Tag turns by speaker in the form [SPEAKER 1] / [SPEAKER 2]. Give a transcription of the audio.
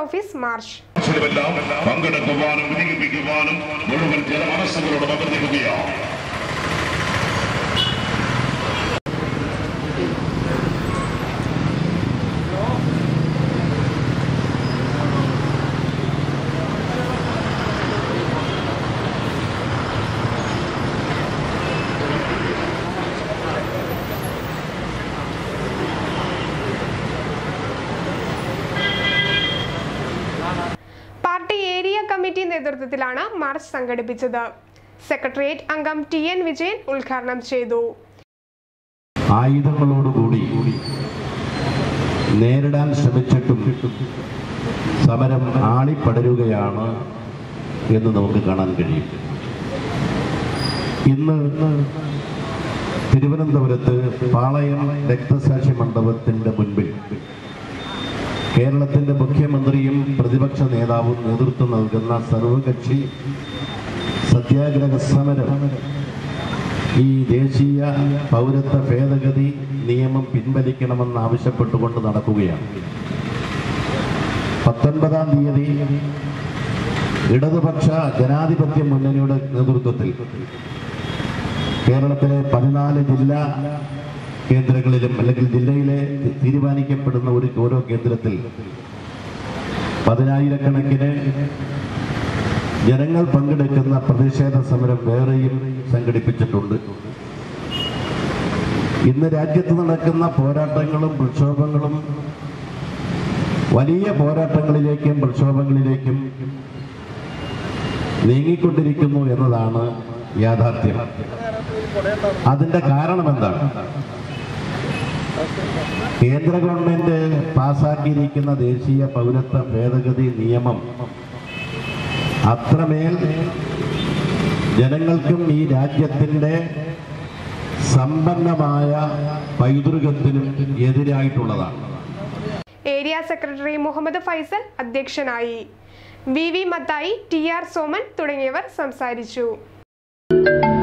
[SPEAKER 1] office March
[SPEAKER 2] െല്ലാം പങ്കെടുക്കുവാനും വിനിയോഗിക്കുവാനും മുഴുവൻ ജനമനസ്സുകളോട് അഭ്യർത്ഥിക്കുകയാണ്
[SPEAKER 1] പാർട്ടി ഏരിയ കമ്മിറ്റി നേതൃത്വത്തിലാണ് മാർച്ച് സംഘടിപ്പിച്ചത് സെക്രട്ടേറിയറ്റ് അംഗം ടി എൻ വിജയൻ ഉദ്ഘാടനം ചെയ്തു
[SPEAKER 3] ആയുധങ്ങളോടുകൂടി നേരിടാൻ ശ്രമിച്ചിട്ടും സമരം ആളിപ്പടരുകയാണ് എന്ന് നമുക്ക് കാണാൻ കഴിയും ഇന്ന് തിരുവനന്തപുരത്ത് പാളയം രക്തസാക്ഷി മണ്ഡപത്തിന്റെ മുൻപിൽ കേരളത്തിന്റെ മുഖ്യമന്ത്രിയും പ്രതിപക്ഷ നേതാവും നേതൃത്വം നൽകുന്ന സർവകക്ഷി സത്യാഗ്രഹ സമരം ഈ ദേശീയ പൗരത്വ ഭേദഗതി നിയമം പിൻവലിക്കണമെന്ന് ആവശ്യപ്പെട്ടുകൊണ്ട് നടക്കുകയാണ് പത്തൊൻപതാം തീയതി ഇടതുപക്ഷ ജനാധിപത്യ മുന്നണിയുടെ നേതൃത്വത്തിൽ കേരളത്തിലെ പതിനാല് ജില്ലാ കേന്ദ്രങ്ങളിലും അല്ലെങ്കിൽ ജില്ലയിലെ തീരുമാനിക്കപ്പെടുന്ന ഒരു ഓരോ കേന്ദ്രത്തിൽ പതിനായിരക്കണക്കിന് ജനങ്ങൾ പങ്കെടുക്കുന്ന പ്രതിഷേധ സമരം വേറെയും സംഘടിപ്പിച്ചിട്ടുണ്ട് ഇന്ന് രാജ്യത്ത് നടക്കുന്ന പോരാട്ടങ്ങളും പ്രക്ഷോഭങ്ങളും വലിയ പോരാട്ടങ്ങളിലേക്കും പ്രക്ഷോഭങ്ങളിലേക്കും നീങ്ങിക്കൊണ്ടിരിക്കുന്നു എന്നതാണ് യാഥാർത്ഥ്യം അതിന്റെ കാരണം എന്താണ് കേന്ദ്ര ഗവൺമെന്റ് പാസാക്കിയിരിക്കുന്ന ദേശീയ പൗരത്വ ഭേദഗതി നിയമം അത്രമേൽ ജനങ്ങൾക്കും ഈ രാജ്യത്തിൻ്റെ സമ്പന്നമായ പൈതൃകത്തിനും എതിരായിട്ടുള്ളതാണ്
[SPEAKER 1] ഏരിയ സെക്രട്ടറി മുഹമ്മദ് ഫൈസൽ അധ്യക്ഷനായി V V Mathai T R Soman തുടങ്ങിയവർ സംസാരിച്ചു